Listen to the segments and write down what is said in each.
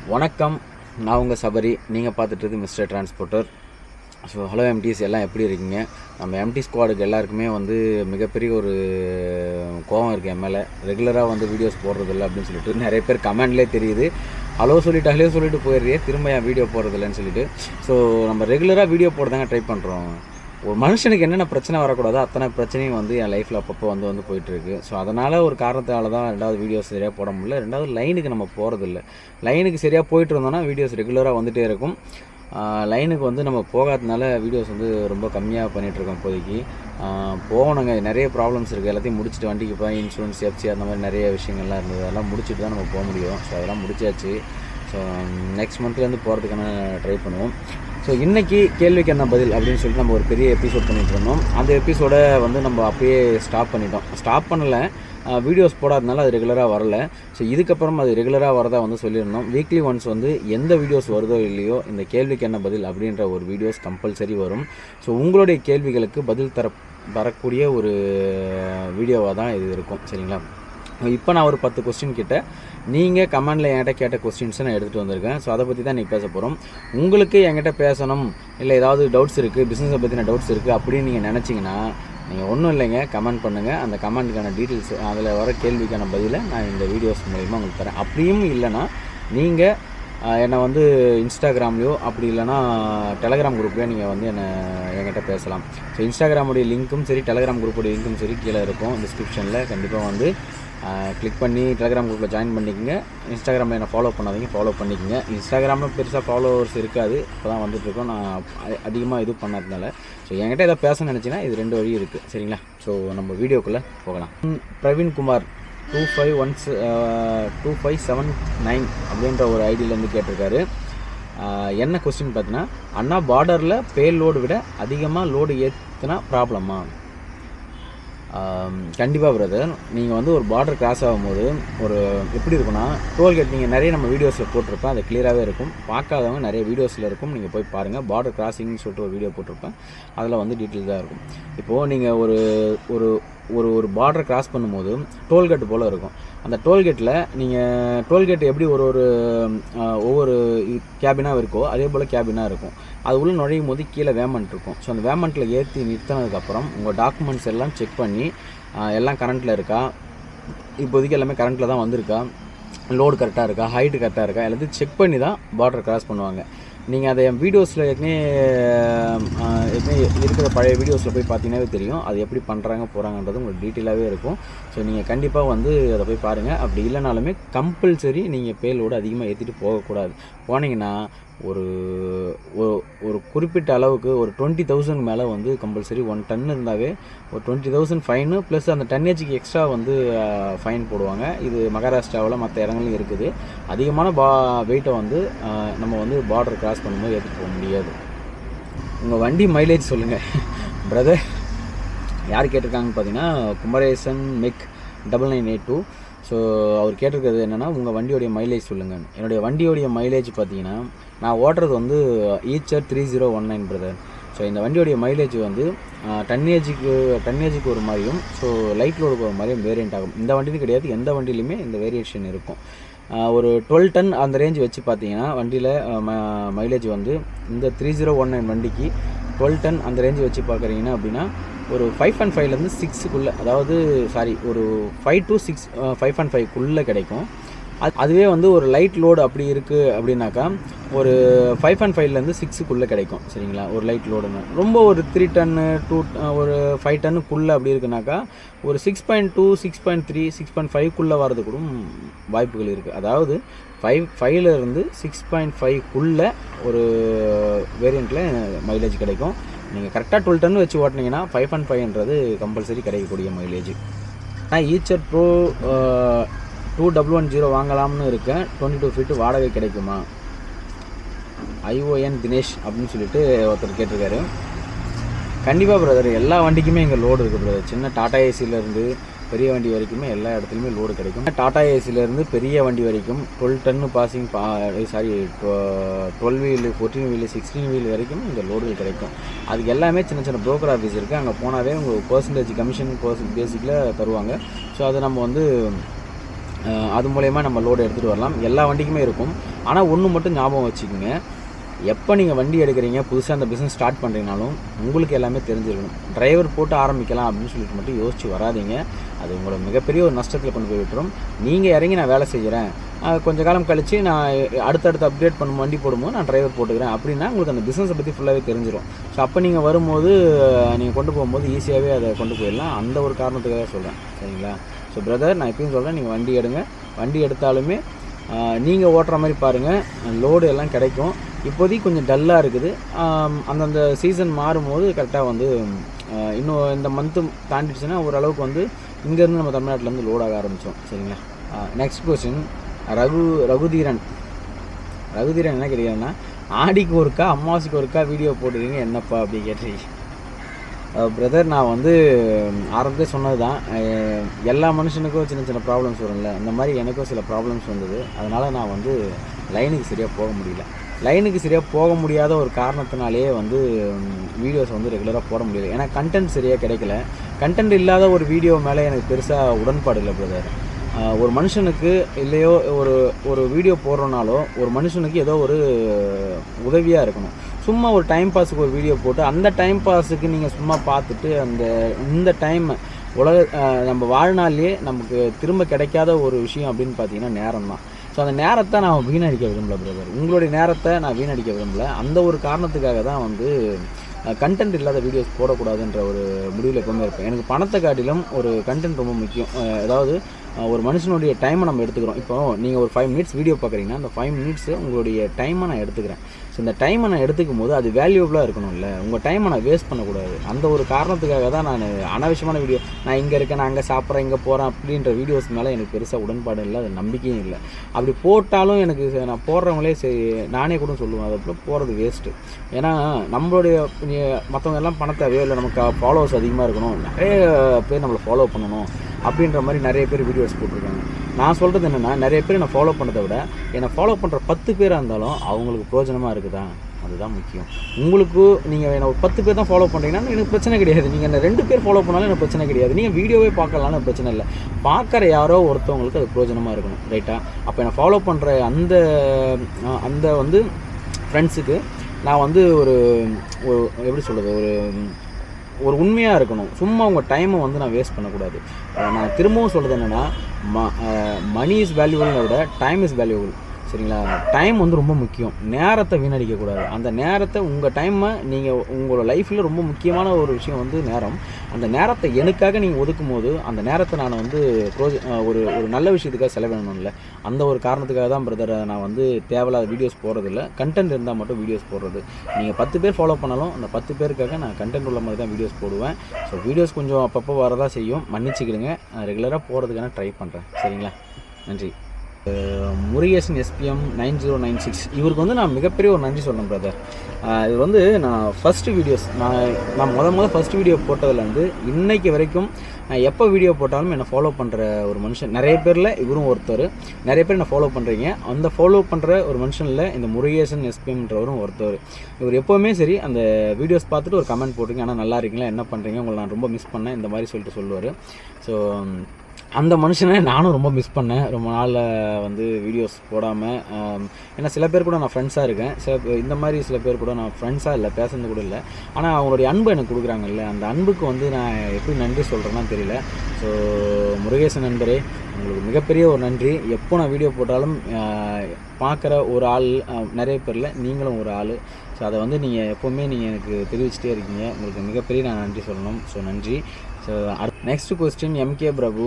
வணக்கம் நான் உங்கள் சபரி நீங்கள் பார்த்துட்டு இருக்கு மிஸ்டர் டிரான்ஸ்போர்ட்டர் ஸோ ஹலோ எம்டிஸ் எல்லாம் எப்படி இருக்கீங்க நம்ம எம்டி ஸ்குவாடுக்கு எல்லாருக்குமே வந்து மிகப்பெரிய ஒரு கோவம் இருக்குது என் மேலே ரெகுலராக வந்து வீடியோஸ் போடுறதில்ல அப்படின்னு சொல்லிட்டு நிறைய பேர் கமெண்ட்லேயே தெரியுது ஹலோ சொல்லிட்டு ஹலோ சொல்லிட்டு போயிடுறியே திரும்ப என் வீடியோ போடுறதில்லன்னு சொல்லிட்டு ஸோ நம்ம ரெகுலராக வீடியோ போடுறதாங்க ட்ரை பண்ணுறோம் ஒரு மனுஷனுக்கு என்னென்ன பிரச்சனை வரக்கூடாதோ அத்தனை பிரச்சனையும் வந்து என் லைஃப்பில் அப்பப்போ வந்து வந்து போயிட்டுருக்கு ஸோ அதனால் ஒரு காரணத்தால் தான் ரெண்டாவது வீடியோஸ் சரியாக போட முடியல ரெண்டாவது லைனுக்கு நம்ம போகிறதில்ல லைனுக்கு சரியாக போயிட்டு இருந்தோம்னா வீடியோஸ் ரெகுலராக வந்துகிட்டே இருக்கும் லைனுக்கு வந்து நம்ம போகாததுனால வீடியோஸ் வந்து ரொம்ப கம்மியாக பண்ணிகிட்ருக்கோம் இப்போதைக்கு ஆஹ் போகணுங்க நிறைய ப்ராப்ளம்ஸ் இருக்குது எல்லாத்தையும் முடிச்சுட்டு வண்டிக்கு போய் இன்சூரன்ஸ் எஃப்சி அந்த மாதிரி நிறைய விஷயங்கள்லாம் இருந்தது அதெல்லாம் முடிச்சுட்டு தான் நம்ம போக முடியும் ஸோ அதெல்லாம் முடிச்சாச்சு ஸோ நெக்ஸ்ட் மந்த்லேருந்து போகிறதுக்கான ட்ரை பண்ணுவோம் ஸோ இன்றைக்கி கேள்விக்கு என்ன பதில் அப்படின்னு சொல்லிட்டு நம்ம ஒரு பெரிய எபிசோட் பண்ணிட்டு இருந்தோம் அந்த எபிசோடை வந்து நம்ம அப்பயே ஸ்டாப் பண்ணிட்டோம் ஸ்டாப் பண்ணலை வீடியோஸ் போடாதனால அது ரெகுலராக வரல ஸோ இதுக்கப்புறம் அது ரெகுலராக வரதா வந்து சொல்லியிருந்தோம் வீக்லி ஒன்ஸ் வந்து எந்த வீடியோஸ் வருதோ இல்லையோ இந்த கேள்விக்கு என்ன பதில் அப்படின்ற ஒரு வீடியோஸ் கம்பல்சரி வரும் ஸோ உங்களுடைய கேள்விகளுக்கு பதில் தர வரக்கூடிய ஒரு வீடியோவாக தான் இது இருக்கும் சரிங்களா இப்போ நான் ஒரு பத்து கொஸ்டின் கிட்ட நீங்கள் கமெண்டில் என்கிட்ட கேட்ட கொஸ்டின்ஸை நான் எடுத்துகிட்டு வந்திருக்கேன் ஸோ அதை பற்றி தான் இன்றைக்கி பேச போகிறோம் உங்களுக்கு என்கிட்ட பேசணும் இல்லை ஏதாவது டவுட்ஸ் இருக்குது பிஸ்னஸை பற்றின டவுட்ஸ் இருக்குது அப்படின்னு நீங்கள் நினச்சிங்கன்னா நீங்கள் ஒன்றும் இல்லைங்க கமெண்ட் பண்ணுங்கள் அந்த கமெண்ட்டுக்கான டீட்டெயில்ஸ் அதில் வர கேள்விக்கான பதிலை நான் இந்த வீடியோஸ் மூலிமா உங்களுக்கு தரேன் அப்படியும் இல்லைன்னா நீங்கள் என்னை வந்து இன்ஸ்டாகிராம்லேயோ அப்படி இல்லைன்னா டெலகிராம் குரூப்லேயோ நீங்கள் வந்து என்னை என்கிட்ட பேசலாம் ஸோ இன்ஸ்டாகிராமுடைய லிங்க்கும் சரி டெலகிராம் குரூப்புடைய லிங்க்கும் சரி கீழே இருக்கும் டிஸ்கிரிப்ஷனில் கண்டிப்பாக வந்து கிளிக் பண்ணி டெலகிராம் குரூப்பில் ஜாயின் பண்ணிக்கங்க இன்ஸ்டாகிராமில் என்ன ஃபாலோ பண்ணாதீங்க ஃபாலோ பண்ணிக்கங்க இன்ஸ்டாகிராமில் பெருசாக ஃபாலோவர்ஸ் இருக்காது இப்போ தான் வந்துட்டுருக்கோம் நான் அதிகமாக இது பண்ணதுனால ஸோ என்கிட்ட எதாவது பேச நினச்சின்னா இது ரெண்டு வழி இருக்குது சரிங்களா ஸோ நம்ம வீடியோக்குள்ளே போகலாம் ம், Praveen Kumar two five one two five seven nine அப்படின்ற ஒரு ஐடியிலேருந்து கேட்டிருக்காரு ஆஹ், என்ன கொஸ்டின் பார்த்தீங்கன்னா அண்ணா பார்டரில் பே லோடு விட அதிகமாக லோடு ஏற்றுனா ப்ராப்ளமா கண்டிப்பாக பிரதர் நீங்கள் வந்து ஒரு பார்டர் கிராஸ் ஆகும்போது ஒரு எப்படி இருக்குன்னா டோல்கேட் நீங்கள் நிறைய நம்ம வீடியோஸில் போட்டிருப்பேன் அது கிளியராகவே இருக்கும் பார்க்காதவங்க நிறைய வீடியோஸில் இருக்கும் நீங்கள் போய் பாருங்கள் பார்டர் கிராசிங்னு சொல்லிட்டு ஒரு வீடியோ போட்டிருப்பேன் அதில் வந்து டீட்டெயில்ஸாக இருக்கும் இப்போது நீங்கள் ஒரு ஒரு ஒரு ஒரு பார்டர் கிராஸ் பண்ணும்போது டோல்கேட் போல் இருக்கும் அந்த டோல்கேட்டில் நீங்கள் டோல்கேட் எப்படி ஒரு ஒரு ஆஹ், ஒவ்வொரு கேபினாக இருக்கோ அதே போல் கேபினாக இருக்கும் அது உள்ளே நுழையும் போது கீழே வேமெண்ட் இருக்கும் ஸோ அந்த வேமெண்ட்டில் ஏற்றி நிறுத்தினதுக்கப்புறம் உங்கள் டாக்குமெண்ட்ஸ் எல்லாம் செக் பண்ணி ஆஹ், எல்லாம் கரண்ட்டில் இருக்கா இப்போதைக்கு எல்லாமே கரண்ட்டில் தான் வந்திருக்கா லோடு கரெக்டாக இருக்கா ஹைட்டு கரெக்டாக இருக்கா எல்லாத்தையும் செக் பண்ணி தான் பார்டர் கிராஸ் பண்ணுவாங்க நீங்கள் அதை என் வீடியோஸில் ஏற்கனவே ஆஹ், ஏற்கனவே இருக்கிற பழைய வீடியோஸில் போய் பார்த்தீங்கன்னாவே தெரியும் அது எப்படி பண்ணுறாங்க போகிறாங்கன்றது உங்களுக்கு டீட்டெயிலாகவே இருக்கும் ஸோ நீங்கள் கண்டிப்பாக வந்து அதை போய் பாருங்கள் அப்படி இல்லைனாலுமே கம்பல்சரி நீங்கள் பேலோடு அதிகமாக ஏற்றிட்டு போகக்கூடாது போனீங்கன்னா ஒரு ஒ- ஒரு குறிப்பிட்ட அளவுக்கு ஒரு டுவெண்ட்டி தௌசண்ட் மேலே வந்து கம்பல்சரி ஒன் டன் இருந்தாவே ஒரு டுவெண்ட்டி தௌசண்ட் ஃபைனு ப்ளஸ் அந்த டன்னேஜுக்கு எக்ஸ்ட்ரா வந்து ஃபைன் போடுவாங்க இது மகாராஷ்டிராவில் மற்ற இடங்கள்லையும் இருக்குது அதிகமான பா வெயிட்டை வந்து ஆஹ், நம்ம வந்து பார்டர் கிராஸ் பண்ணும்போது ஏற்றிட்டு போக முடியாது உங்கள் வண்டி மைலேஜ் சொல்லுங்கள் பிரதர் யார் கேட்டிருக்காங்கன்னு பார்த்தீங்கன்னா குமரேசன் மெக் double nine eight two so அவர் கேட்டிருக்கிறது என்னென்னா உங்கள் வண்டியோடைய மைலேஜ் சொல்லுங்கள் என்னுடைய வண்டியோடைய மைலேஜ் பார்த்தீங்கன்னா நான் ஓட்டுறது வந்து Eicher three zero one nine brother so இந்த வண்டியோடைய மைலேஜ் வந்து டன்னேஜுக்கு டன்னேஜுக்கு ஒரு மாதிரியும் ஸோ லைட் லோடுக்கு ஒரு மாதிரியும் வேரியண்ட் ஆகும் இந்த வண்டின்னு கிடையாது எந்த வண்டியிலையுமே இந்த வேரியேஷன் இருக்கும் ஆஹ் ஒரு டுவெல் டன் அந்த ரேஞ்ச் வச்சு பார்த்தீங்கன்னா வண்டியில் மைலேஜ் வந்து இந்த த்ரீ ஜீரோ ஒன் நைன் வண்டிக்கு டுவெல் டன் அந்த ரேஞ்ச் வச்சு பார்க்குறீங்கன்னா அப்படின்னா ஒரு ஃபைவ் அண்ட் ஃபைவ்லேருந்து சிக்ஸுக்குள்ளே அதாவது சாரி ஒரு five to six five and ஃபைவ்க்குள்ளே கிடைக்கும் அது அதுவே வந்து ஒரு லைட் லோடு அப்படி இருக்குது அப்படின்னாக்கா ஒரு ஃபைவ் அண்ட் ஃபைவ்லேருந்து சிக்ஸுக்குள்ளே கிடைக்கும் சரிங்களா ஒரு லைட் லோடுன்னு ரொம்ப ஒரு த்ரீ டன்னு டூ ஒரு ஃபைவ் டன்னுக்குள்ளே அப்படி இருக்குனாக்கா ஒரு six point two six point three six point ஃபைவ்க்குள்ளே வரது கூட வாய்ப்புகள் இருக்குது அதாவது ஃபைவ் ஃபைவ்ல இருந்து சிக்ஸ் பாயிண்ட் ஃபைவ்க்குள்ளே ஒரு வேரியண்ட்டில் மைலேஜ் கிடைக்கும் நீங்கள் கரெக்டாக டுவெல் டன் வச்சு ஓட்டினீங்கன்னா ஃபைவ் அண்ட் ஃபைவ்ன்றது கம்பல்சரி கிடைக்கக்கூடிய மைலேஜ் நான் Eicher pro two double one zero வாங்கலாம்னு இருக்கேன் டுவெண்ட்டி டூ ஃபீட்டு வாடகை கிடைக்குமா ஐஓஎன் தினேஷ் அப்படின்னு சொல்லிட்டு ஒருத்தர் கேட்டிருக்காரு கண்டிப்பாக பிரதர் எல்லா வண்டிக்குமே இங்கே லோடு இருக்குது பிரதர் சின்ன டாடா ஏசிலேருந்து பெரிய வண்டி வரைக்குமே எல்லா இடத்துலையுமே லோடு கிடைக்கும் டாடா ஏசிலேருந்து பெரிய வண்டி வரைக்கும் டுவெல் டன்னு பாசிங் பா sorry twelve wheel fourteen wheel sixteen wheel வரைக்கும் இந்த லோடுகள் கிடைக்கும் அதுக்கு எல்லாமே சின்ன சின்ன broker ஆஃபீஸ் இருக்குது அங்கே போனாவே உங்கள் பர்சன்டேஜ் கமிஷன் பர்சன் பேசிக்கில் தருவாங்க ஸோ அதை நம்ம வந்து அஹ், அது மூலயமா நம்ம லோடு எடுத்துகிட்டு வரலாம் எல்லா வண்டிக்குமே இருக்கும் ஆனால் ஒன்று மட்டும் ஞாபகம் வச்சுக்கோங்க எப்போ நீங்கள் வண்டி எடுக்கிறீங்க புதுசாக அந்த பிஸ்னஸ் ஸ்டார்ட் பண்ணுறீங்கனாலும் உங்களுக்கு எல்லாமே தெரிஞ்சிருக்கணும் டிரைவர் போட்டு ஆரம்பிக்கலாம் அப்படின்னு சொல்லிட்டு மட்டும் யோசிச்சு வராதீங்க அது உங்களை மிகப்பெரிய ஒரு நஷ்டத்தில் கொண்டு போய் விட்டுரும் நீங்கள் இறங்கி நான் வேலை செய்கிறேன் ஆஹ் கொஞ்ச காலம் கழித்து நான் அடுத்தடுத்து அப்டேட் பண்ணும் வண்டி போடும்போது நான் டிரைவர் போட்டுக்கிறேன் அப்படின்னா உங்களுக்கு அந்த பிஸ்னஸை பற்றி ஃபுல்லாகவே தெரிஞ்சிடும் ஸோ அப்போ நீங்கள் வரும்போது நீங்கள் கொண்டு போகும்போது ஈஸியாகவே அதை கொண்டு போயிடலாம் அந்த ஒரு காரணத்துக்காக சொல்கிறேன் சரிங்களா ஸோ பிரதர் நான் எப்பயும் சொல்கிறேன் நீங்கள் வண்டி எடுங்க வண்டி எடுத்தாலுமே நீங்கள் ஓட்டுற மாதிரி பாருங்கள் லோடு எல்லாம் கிடைக்கும் இப்போதைக்கு கொஞ்சம் டல்லாக இருக்குது ஆம், அந்தந்த சீசன் மாறும்போது கரெக்டாக வந்து ஆஹ், இன்னும் இந்த மந்த்து தாண்டிடுச்சுன்னா ஓரளவுக்கு வந்து இங்கேருந்து நம்ம தமிழ்நாட்டிலேருந்து லோடாக ஆரம்பித்தோம் சரிங்களா நெக்ஸ்ட் கொஸ்டின் ரகு ரகுதீரன் ரகுதீரன் என்ன கேட்குறீங்கன்னா ஆடிக்கு ஒருக்கா அமாவாசைக்கு ஒருக்கா வீடியோ போட்டுருக்கீங்க என்னப்பா அப்படி கேட்டிருக்கீங்க பிரதர் நான் வந்து ஆரம்பத்தே சொன்னது தான் எல்லா மனுஷனுக்கும் சின்ன சின்ன ப்ராப்ளம்ஸ் வரும்ல இந்த மாதிரி எனக்கும் சில ப்ராப்ளம்ஸ் வந்தது அதனால் நான் வந்து லைனுக்கு சரியாக போக முடியல லைனுக்கு சரியாக போக முடியாத ஒரு காரணத்தினாலேயே வந்து வீடியோஸ் வந்து ரெகுலராக போட முடியல ஏன்னா கண்டென்ட் சரியாக கிடைக்கல கண்டென்ட் இல்லாத ஒரு வீடியோ மேலே எனக்கு பெருசாக உடன்பாடு இல்லை பிரதர் ஆஹ் ஒரு மனுஷனுக்கு இல்லையோ ஒரு ஒரு வீடியோ போடுறோனாலோ ஒரு மனுஷனுக்கு ஏதோ ஒரு உதவியாக இருக்கணும் சும்மா ஒரு டைம் பாஸுக்கு ஒரு வீடியோ போட்டு அந்த டைம் பாஸுக்கு நீங்கள் சும்மா பார்த்துட்டு அந்த இந்த டைம் உலக ஆஹ் நம்ம வாழ்நாள்லேயே நமக்கு திரும்ப கிடைக்காத ஒரு விஷயம் அப்படின்னு பார்த்தீங்கன்னா நேரம் தான் ஸோ அந்த நேரத்தை நான் வீணடிக்க விரும்பல பிரதர் உங்களுடைய நேரத்தை நான் வீணடிக்க விரும்பல அந்த ஒரு காரணத்துக்காக தான் வந்து கண்டென்ட் இல்லாத வீடியோஸ் போடக்கூடாதுன்ற ஒரு முடிவில் எப்பவுமே இருப்பேன் எனக்கு பணத்தை காட்டிலும் ஒரு கண்டென்ட் ரொம்ப முக்கியம் அஹ் அதாவது அஹ் ஒரு மனுஷனுடைய டைமை நம்ம எடுத்துக்கிறோம் இப்போ நீங்கள் ஒரு ஃபைவ் மினிட்ஸ் வீடியோ பார்க்குறீங்கன்னா அந்த ஃபைவ் மினிட்ஸு உங்களுடைய டைமை நான் எடுத்துக்கிறேன் ஸோ இந்த டைமை நான் எடுத்துக்கும் போது அது வேல்யூபிளாக இருக்கணும்ல உங்கள் டைமை நான் வேஸ்ட் பண்ணக்கூடாது அந்த ஒரு காரணத்துக்காக தான் நான் அனாவசியமான வீடியோ நான் இங்கே இருக்கேன் நான் அங்கே சாப்பிட்றேன் இங்கே போகிறேன் அப்படின்ற வீடியோஸ் மேலே எனக்கு பெருசாக உடன்பாடு இல்லை அது நம்பிக்கையும் இல்லை அப்படி போட்டாலும் எனக்கு ச- நான் போடுறவங்களே சரி நானே கூட சொல்லுவேன் அது அப்புறம் போகிறது வேஸ்ட்டு ஏன்னா நம்மளுடைய மற்றவங்க எல்லாம் பண தேவையோ இல்லை நமக்கு ஃபாலோவர்ஸ் அதிகமாக இருக்கணும் நிறைய பேர் நம்மளை ஃபாலோ பண்ணணும் அப்படின்ற மாதிரி நிறைய பேர் வீடியோஸ் போட்டிருக்காங்க நான் சொல்கிறது என்னென்னா நிறைய பேர் என்னை ஃபாலோ பண்ணதை விட என்னை ஃபாலோ பண்ணுற பத்து பேராக இருந்தாலும் அவங்களுக்கு பிரயோஜனமாக இருக்குதா அதுதான் முக்கியம் உங்களுக்கு நீங்கள் என்ன ஒரு பத்து பேர் தான் ஃபாலோ பண்ணுறீங்கன்னா எனக்கு பிரச்சனை கிடையாது நீங்கள் என்ன ரெண்டு பேர் ஃபாலோ பண்ணாலும் எனக்கு பிரச்சனை கிடையாது நீங்கள் வீடியோவே பார்க்கலாம்னு எனக்கு பிரச்சனை இல்லை பார்க்குற யாரோ ஒருத்தவங்களுக்கு அது பிரயோஜனமாக இருக்கணும் ரைட்டா அப்போ என்னை ஃபாலோ பண்ணுற அந்த அஹ், அந்த வந்து ஃப்ரெண்ட்ஸுக்கு நான் வந்து ஒரு ஒரு எப்படி சொல்கிறது ஒரு ஒரு உண்மையாக இருக்கணும் சும்மா உங்கள் டைமை வந்து நான் வேஸ்ட் பண்ணக்கூடாது அஹ் நான் திரும்பவும் சொல்கிறது என்னென்னா ம மணி இஸ் வேல்யூபிள்னு விட டைம் இஸ் வேல்யூபிள் சரிங்களா டைம் வந்து ரொம்ப முக்கியம் நேரத்தை வீணடிக்கக்கூடாது அந்த நேரத்தை உங்கள் டைமை நீங்கள் உங்களோட லைஃப்பில் ரொம்ப முக்கியமான ஒரு விஷயம் வந்து நேரம் அந்த நேரத்தை எனக்காக நீங்கள் ஒதுக்கும் போது அந்த நேரத்தை நான் வந்து ப்ரோஜ அஹ் ஒரு ஒரு நல்ல விஷயத்துக்காக செலவிடணும்ல அந்த ஒரு காரணத்துக்காக தான் பிரதர் நான் வந்து தேவையில்லாத வீடியோஸ் போடுறதில்ல கண்டென்ட் இருந்தால் மட்டும் வீடியோஸ் போடுறது நீங்கள் பத்து பேர் ஃபாலோ பண்ணாலும் அந்த பத்து பேருக்காக நான் கண்டென்ட் உள்ள மாதிரி தான் வீடியோஸ் போடுவேன் ஸோ வீடியோஸ் கொஞ்சம் அப்பப்போ வரதா செய்யும் மன்னிச்சுக்கிடுங்க நான் ரெகுலராக போகிறதுக்கான ட்ரை பண்ணுறேன் சரிங்களா நன்றி அஹ் Murugesan SPM nine zero nine six இவருக்கு வந்து நான் மிகப்பெரிய ஒரு நன்றி சொல்லணும் பிரதர் இவர் வந்து நான் ஃபஸ்ட்டு வீடியோஸ் நான் நான் முத முத ஃபஸ்ட் வீடியோ போட்டதுலேருந்து இன்னைக்கு வரைக்கும் நான் எப்போ வீடியோ போட்டாலும் என்னை ஃபாலோ பண்ணுற ஒரு மனுஷன் நிறைய பேரில் இவரும் ஒருத்தர் நிறைய பேர் என்னை ஃபாலோ பண்ணுறீங்க அந்த ஃபாலோ பண்ணுற ஒரு மனுஷனில் இந்த முருகேசன் எஸ்பிஎம்ன்றவரும் ஒருத்தர் இவர் எப்போவுமே சரி அந்த வீடியோஸ் பார்த்துட்டு ஒரு கமெண்ட் போட்டிருங்க ஆனால் நல்லா இருக்கீங்களா என்ன பண்ணுறீங்க உங்களை நான் ரொம்ப மிஸ் பண்ணேன் இந்த மாதிரி சொல்லிட்டு சொல்லுவார் ஸோ அந்த மனுஷனை நானும் ரொம்ப மிஸ் பண்ணேன் ரொம்ப நாளில் வந்து வீடியோஸ் போடாமல் ஏன்னா சில பேர் கூட நான் ஃப்ரெண்ட்ஸாக இருக்கேன் சில பேர் இந்த மாதிரி சில பேர் கூட நான் ஃப்ரெண்ட்ஸாக இல்லை பேசுறது கூட இல்லை ஆனால் அவங்களுடைய அன்பு எனக்கு கொடுக்குறாங்கல்ல அந்த அன்புக்கு வந்து நான் எப்படி நன்றி சொல்கிறேன்னா தெரியல ஸோ முருகேசன் நண்பரே உங்களுக்கு மிகப்பெரிய ஒரு நன்றி எப்போ நான் வீடியோ போட்டாலும் பார்க்குற ஒரு ஆள் அஹ், நிறைய பேரில் நீங்களும் ஒரு ஆள் ஸோ அதை வந்து நீங்கள் எப்போவுமே நீங்கள் எனக்கு தெரிவிச்சிட்டே இருக்கீங்க உங்களுக்கு மிகப்பெரிய நான் நன்றி சொல்லணும் ஸோ நன்றி ஸோ அடுத்த நெக்ஸ்ட் கொஸ்டின் எம்கே பிரபு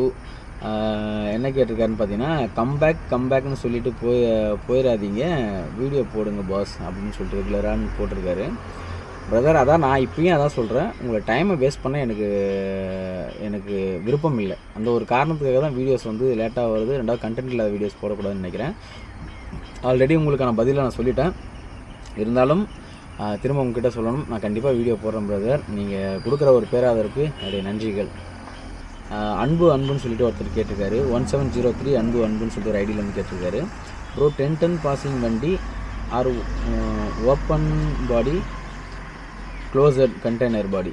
ஆஹ் என்ன கேட்டிருக்காருன்னு பார்த்தீங்கன்னா கம்பேக் கம்பேக்னு சொல்லிட்டு போய் போயிடாதீங்க வீடியோ போடுங்க பாஸ் அப்படின்னு சொல்லிட்டு ரெகுலரான்னு போட்டிருக்காரு பிரதர் அதான் நான் இப்பயும் அதான் சொல்கிறேன் உங்களை டைமை வேஸ்ட் பண்ண எனக்கு எனக்கு விருப்பம் இல்லை அந்த ஒரு காரணத்துக்காக தான் வீடியோஸ் வந்து லேட்டாக வருது ரெண்டாவது கண்டென்ட் இல்லாத வீடியோஸ் போடக்கூடாதுன்னு நினைக்கிறேன் ஆல்ரெடி உங்களுக்கான பதிலை நான் சொல்லிட்டேன் இருந்தாலும் ஆஹ் திரும்ப உங்ககிட்ட சொல்லணும் நான் கண்டிப்பாக வீடியோ போடுறேன் பிரதர் நீங்கள் கொடுக்குற ஒரு பேராதற்கு என்னுடைய நன்றிகள் ஆஹ் அன்பு அன்புன்னு சொல்லிட்டு ஒருத்தர் கேட்டிருக்காரு ஒன் செவன் ஜீரோ த்ரீ அன்பு அன்புன்னு சொல்லிட்டு ஒரு ஐடியில் வந்து கேட்டிருக்காரு ப்ரோ டென் டன் பாசிங் வண்டி or open body closed container body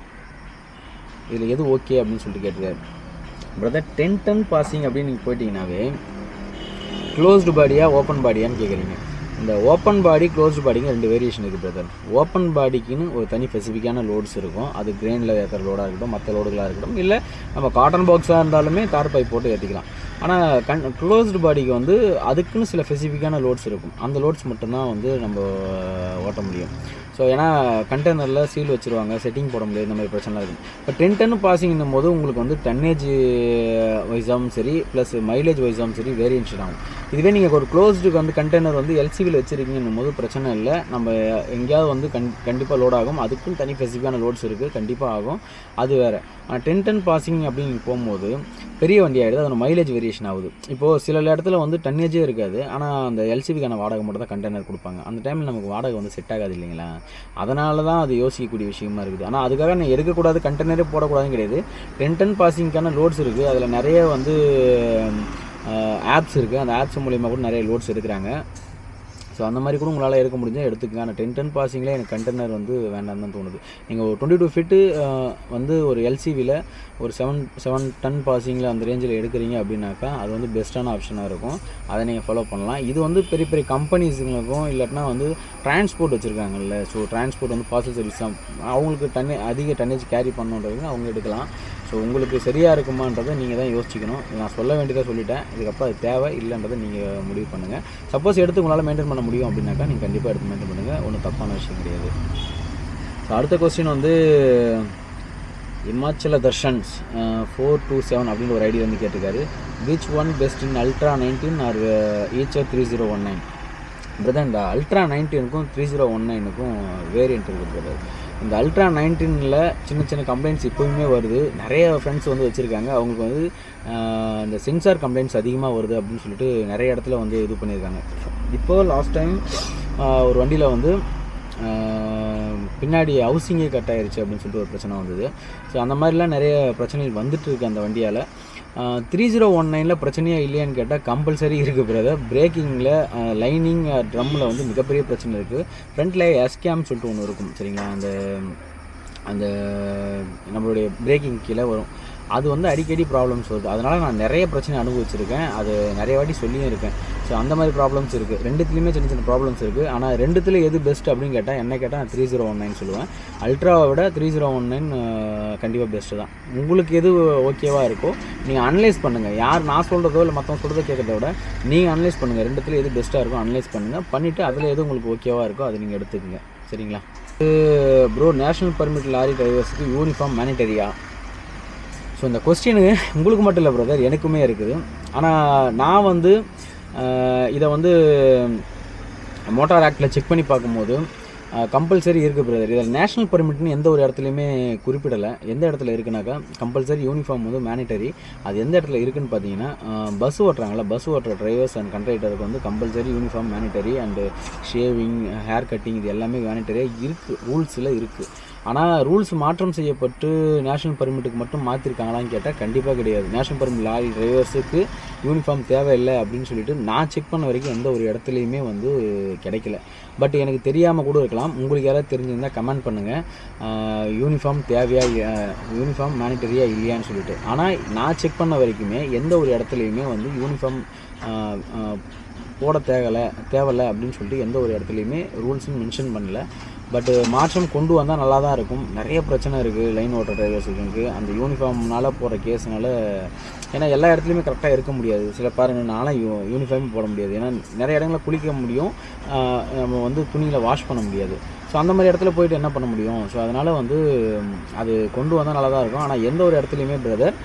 இதில் எது ஓகே அப்படின்னு சொல்லிட்டு கேட்டிருக்காரு பிரதர் டென் டன் பாசிங் அப்படின்னு நீங்கள் போயிட்டீங்கன்னாவே க்ளோஸ்டு பாடியா ஓப்பன் பாடியான்னு கேட்குறீங்க இந்த ஓப்பன் பாடி க்ளோஸ்டு பாடிக்கு ரெண்டு வேரியேஷன் இருக்குது பிரதர் ஓப்பன் பாடிக்குன்னு ஒரு தனி ஸ்பெசிஃபிக்கான லோட்ஸ் இருக்கும் அது கிரெயினில் ஏற்றுற லோடாக இருக்கட்டும் மற்ற லோடுகளாக இருக்கட்டும் இல்லை நம்ம காட்டன் பாக்ஸாக இருந்தாலுமே தார் பைப் போட்டு ஏற்றிக்கலாம் ஆனால் கண் க்ளோஸ்டு பாடிக்கு வந்து அதுக்குன்னு சில ஸ்பெசிஃபிக்கான லோட்ஸ் இருக்கும் அந்த லோட்ஸ் மட்டும்தான் வந்து நம்ம ஓட்ட முடியும் ஸோ ஏன்னா கண்டெய்னரில் சீல் வச்சுருவாங்க செட்டிங் போட முடியாது இந்த மாதிரி பிரச்சனை இருக்கும் இப்போ டென் டன்னு பாசிங்னும் போது உங்களுக்கு வந்து டன்னேஜ் வைஸாகவும் சரி ப்ளஸ் மைலேஜ் வைஸாகவும் சரி வேரியன்ஷன் ஆகும் இதுவே நீங்கள் ஒரு க்ளோஸ்டுக்கு வந்து கண்டெய்னர் வந்து எல்சிவியில் வச்சுருக்கீங்கன்னும் போது பிரச்சனை இல்லை நம்ம எங்கேயாவது வந்து கண் கண்டிப்பாக லோட் ஆகும் அதுக்கும் தனி ஸ்பெசிஃபிக்கான லோட்ஸ் இருக்குது கண்டிப்பாக ஆகும் அது வேறு ஆனால் டென் டன் பாசிங் அப்படின்னு போகும்போது பெரிய வண்டி ஆகிடுது அதோட மைலேஜ் வேரியேஷன் ஆகுது இப்போது சில இடத்துல வந்து டன்னேஜே இருக்காது ஆனால் அந்த எல்சிபிக்கான வாடகை மட்டும் தான் கண்டெய்னர் கொடுப்பாங்க அந்த டைமில் நமக்கு வாடகை வந்து செட் ஆகாது இல்லைங்களா அதனால தான் அது யோசிக்கக்கூடிய விஷயமா இருக்குது ஆனால் அதுக்காக நான் எடுக்கக்கூடாது கண்டெய்னரே போடக்கூடாதுன்னு கிடையாது டென் டன் பாசிங்க்கான லோட்ஸ் இருக்குது அதில் நிறைய வந்து ஆப்ஸ் இருக்குது அந்த ஆப்ஸ் மூலிமா கூட நிறைய லோட்ஸ் எடுக்கிறாங்க ஸோ அந்த மாதிரி கூட உங்களால் எடுக்க முடிஞ்சால் எடுத்துக்கங்க ஆனால் டென் டென் பாசிங்கில் எனக்கு கண்டெய்னர் வந்து வேண்டாம் தான் தோணுது நீங்கள் ஒரு டுவெண்ட்டி டூ ஃபிட்டு வந்து ஒரு எல்சிவியில் ஒரு செவன் செவன் டன் பாசிங்கில் அந்த ரேஞ்சில் எடுக்கிறீங்க அப்படின்னாக்கா அது வந்து பெஸ்ட்டான ஆப்ஷனாக இருக்கும் அதை நீங்கள் ஃபாலோ பண்ணலாம் இது வந்து பெரிய பெரிய கம்பெனிஸுங்களுக்கும் இல்லாட்டினா வந்து டிரான்ஸ்போர்ட் வச்சுருக்காங்கல்ல ஸோ டிரான்ஸ்போர்ட் வந்து பார்சல் சர்வீஸ் தான் அவங்களுக்கு டன்னே அதிக டன்னேஜ் கேரி பண்ணுன்றதுக்கு அவங்க எடுக்கலாம் ஸோ உங்களுக்கு சரியாக இருக்குமான்றதை நீங்கள் தான் யோசிக்கணும் நான் சொல்ல வேண்டியதாக சொல்லிட்டேன் இதுக்கப்புறம் அது தேவை இல்லைன்றதை நீங்கள் முடிவு பண்ணுங்கள் சப்போஸ் எடுத்து உங்களால் மெயின்டைன் பண்ண முடியும் அப்படின்னாக்கா நீங்கள் கண்டிப்பாக எடுத்து மெயின்டைன் பண்ணுங்கள் ஒன்றும் தப்பான விஷயம் கிடையாது ஸோ அடுத்த கொஸ்டின் வந்து இமாச்சல தர்ஷன்ஸ் ஃபோர் டூ செவன் அப்படின்னு ஒரு ஐடி வந்து கேட்டிருக்காரு which one best in ultra nineteen or Eicher three zero one nine brother இந்த அல்ட்ரா நைன்டீனுக்கும் த்ரீ ஜீரோ ஒன் நைனுக்கும் வேரியன்ட் இருக்குது பிரதர் இந்த அல்ட்ரா நைன்டீனில் சின்ன சின்ன கம்ப்ளைண்ட்ஸ் இப்போயுமே வருது நிறைய ஃப்ரெண்ட்ஸ் வந்து வச்சுருக்காங்க அவங்களுக்கு வந்து ஆஹ், இந்த சென்சார் கம்ப்ளைண்ட்ஸ் அதிகமாக வருது அப்படின்னு சொல்லிட்டு நிறைய இடத்துல வந்து இது பண்ணியிருக்காங்க இப்போ லாஸ்ட் டைம் ஒரு வண்டியில் வந்து ஆஹ், பின்னாடி ஹவுசிங்கே கட் ஆயிருச்சு அப்படின்னு சொல்லிட்டு ஒரு பிரச்சனை வந்தது ஸோ அந்த மாதிரிலாம் நிறைய பிரச்சனைகள் வந்துட்டு இருக்கு அந்த வண்டியால் த்ரீ ஜீரோ ஒன் நைனில் பிரச்சனையா இல்லையான்னு கேட்டால் கம்பல்சரி இருக்குது பிரதர் பிரேக்கிங்கில் லைனிங் ட்ரம்மில் வந்து மிகப்பெரிய பிரச்சனை இருக்குது ஃப்ரண்ட்டில் எஸ்கேம் சொல்லிட்டு ஒன்று இருக்கும் சரிங்களா அந்த அந்த நம்மளுடைய பிரேக்கிங் கீழே வரும் அது வந்து அடிக்கடி ப்ராப்ளம்ஸ் வருது அதனால் நான் நிறைய பிரச்சனை அனுபவிச்சிருக்கேன் அது நிறைய வாட்டி சொல்லியும் இருக்கேன் ஸோ அந்த மாதிரி ப்ராப்ளம்ஸ் இருக்குது ரெண்டுத்துலேயுமே சின்ன சின்ன ப்ராப்ளம்ஸ் இருக்குது ஆனால் ரெண்டுத்துல எது பெஸ்ட் அப்படின்னு கேட்டால் என்ன கேட்டால் நான் த்ரீ ஜீரோ ஒன் நைன் சொல்லுவேன் அல்ட்ராவை விட த்ரீ ஜீரோ ஒன் நைன் கண்டிப்பாக பெஸ்ட்டு தான் உங்களுக்கு எது ஓகேவாக இருக்கோ நீங்கள் அனலைஸ் பண்ணுங்கள் யார் நான் சொல்கிறதோ இல்லை மற்றவங்க சொல்கிறதோ கேட்குறத விட நீங்கள் அனலைஸ் பண்ணுங்கள் ரெண்டுத்துல எது பெஸ்ட்டாக இருக்கோ அனலைஸ் பண்ணுங்கள் பண்ணிவிட்டு அதில் எது உங்களுக்கு ஓகேவாக இருக்கோ அதை நீங்கள் எடுத்துக்கங்க சரிங்களா ப்ரோ நேஷனல் பர்மிட் லாரி டிரைவர்ஸுக்கு யூனிஃபார்ம் மேனிட்டரியா ஸோ இந்த கொஸ்டினு உங்களுக்கு மட்டும் இல்லை பிரதர் எனக்குமே இருக்குது ஆனால் நான் வந்து அஹ், இதை வந்து மோட்டார் ஆக்டில் செக் பண்ணி பார்க்கும்போது கம்பல்சரி இருக்குது பிரதர் இதில் நேஷனல் பர்மிட்னு எந்த ஒரு இடத்துலையுமே குறிப்பிடலை எந்த இடத்துல இருக்குனாக்கா கம்பல்சரி யூனிஃபார்ம் வந்து மேனிட்டரி அது எந்த இடத்துல இருக்குன்னு பார்த்தீங்கன்னா பஸ் ஓட்டுறாங்கல்ல பஸ் ஓட்டுற டிரைவர்ஸ் அண்ட் கண்ட்ரைட்டருக்கு வந்து compulsory uniform mandatory and shaving hair cutting இது எல்லாமே மேனிட்டரியாக இருக்குது ரூல்ஸில் இருக்குது ஆனால் ரூல்ஸ் மாற்றம் செய்யப்பட்டு நேஷனல் பர்மிட்டுக்கு மட்டும் மாற்றிருக்காங்களான்னு கேட்டால் கண்டிப்பாக கிடையாது நேஷனல் பர்மிட் லாரி டிரைவர்ஸுக்கு யூனிஃபார்ம் தேவையில்லை அப்படின்னு சொல்லிட்டு நான் செக் பண்ண வரைக்கும் எந்த ஒரு இடத்துலையுமே வந்து கிடைக்கல பட் எனக்கு தெரியாமல் கூட இருக்கலாம் உங்களுக்கு யாராவது தெரிஞ்சிருந்தால் கமெண்ட் பண்ணுங்கள் யூனிஃபார்ம் தேவையா யூனிஃபார்ம் மேனிட்டரியா இல்லையான்னு சொல்லிட்டு ஆனால் நான் செக் பண்ண வரைக்குமே எந்த ஒரு இடத்துலையுமே வந்து யூனிஃபார்ம் போட தேவையில்ல தேவையில்ல அப்படின்னு சொல்லிட்டு எந்த ஒரு இடத்துலையுமே ரூல்ஸும் மென்ஷன் பண்ணல பட் மாற்றம் கொண்டு வந்தால் நல்லா தான் இருக்கும் நிறைய பிரச்சனை இருக்குது லைன் ஓட்டர் டிரைவர்ஸுக்கு அந்த யூனிஃபார்ம்னால போகிற கேஸ்னால ஏன்னா எல்லா இடத்துலையுமே கரெக்டாக இருக்க முடியாது சில பாருங்க நானும் யூ யூனிஃபார்ம் போட முடியாது ஏன்னா நிறைய இடங்களில் குளிக்க முடியும் ஆஹ் நம்ம வந்து துணியில் வாஷ் பண்ண முடியாது ஸோ அந்த மாதிரி இடத்துல போயிட்டு என்ன பண்ண முடியும் ஸோ அதனால் வந்து அது கொண்டு வந்தால் நல்லா தான் இருக்கும் ஆனால் எந்த ஒரு இடத்துலையுமே பிரதர்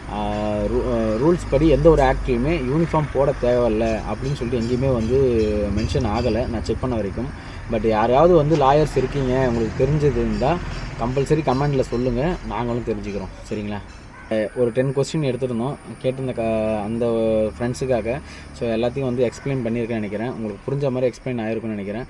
ரூல்ஸ் படி எந்த ஒரு ஆக்ட்லையுமே யூனிஃபார்ம் போட தேவையில்ல அப்படின்னு சொல்லிட்டு எங்கேயுமே வந்து மென்ஷன் ஆகலை நான் செக் பண்ண வரைக்கும் பட் யாரையாவது வந்து லாயர்ஸ் இருக்கீங்க உங்களுக்கு தெரிஞ்சது இருந்தால் கம்பல்சரி கமெண்டில் சொல்லுங்கள் நாங்களும் தெரிஞ்சுக்கிறோம் சரிங்களா அஹ் ஒரு டென் கொஸ்டின் எடுத்துருந்தோம் கேட்டிருந்த க அந்த ஃப்ரெண்ட்ஸுக்காக ஸோ எல்லாத்தையும் வந்து எக்ஸ்பிளைன் பண்ணியிருக்கேன்னு நினைக்கிறேன் உங்களுக்கு புரிஞ்ச மாதிரி எக்ஸ்பிளைன் ஆகிருக்குன்னு நினைக்கிறேன்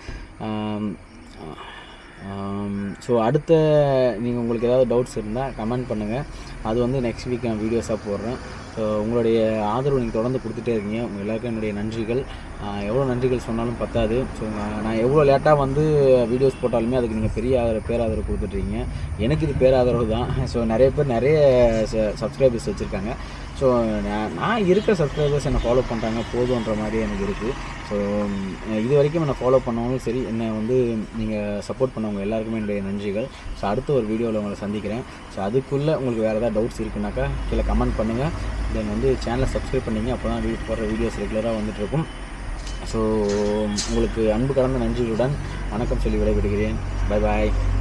ஸோ அடுத்த நீங்கள் உங்களுக்கு ஏதாவது டவுட்ஸ் இருந்தால் கமெண்ட் பண்ணுங்கள் அது வந்து நெக்ஸ்ட் வீக் நான் வீடியோஸாக போடுறேன் ஸோ உங்களுடைய ஆதரவு நீங்கள் தொடர்ந்து கொடுத்துட்டே இருக்கீங்க உங்கள் எல்லாருக்கும் என்னுடைய நன்றிகள் ஆஹ் எவ்வளோ நன்றிகள் சொன்னாலும் பத்தாது ஸோ நான் நான் எவ்வளோ லேட்டாக வந்து வீடியோஸ் போட்டாலுமே அதுக்கு நீங்கள் பெரிய ஆதரவு பேராதரவு கொடுத்துட்ருக்கீங்க எனக்கு இது பேராதரவு தான் ஸோ நிறைய பேர் நிறைய சப்ஸ்கிரைபர்ஸ் வச்சுருக்காங்க ஸோ நான் நான் இருக்கிற சப்ஸ்கிரைபர்ஸ் என்னை ஃபாலோ பண்ணுறாங்க போதுன்ற மாதிரி எனக்கு இருக்குது ஸோ இது வரைக்கும் என்னை ஃபாலோ பண்ணவங்களும் சரி என்னை வந்து நீங்கள் சப்போர்ட் பண்ணவங்க எல்லாருக்குமே என்னுடைய நன்றிகள் ஸோ அடுத்த ஒரு வீடியோவில் உங்களை சந்திக்கிறேன் ஸோ அதுக்குள்ளே உங்களுக்கு வேறு ஏதாவது டவுட்ஸ் இருக்குனாக்கா கீழே கமெண்ட் பண்ணுங்கள் தென் வந்து சேனலை சப்ஸ்கிரைப் பண்ணிங்க அப்போ தான் வீடியோ போடுற வீடியோஸ் ரெகுலராக வந்துட்டுருக்கும் ஸோ உங்களுக்கு அன்பு கலந்த நன்றிகளுடன் வணக்கம் சொல்லி விடைபெறுகிறேன் பை பாய்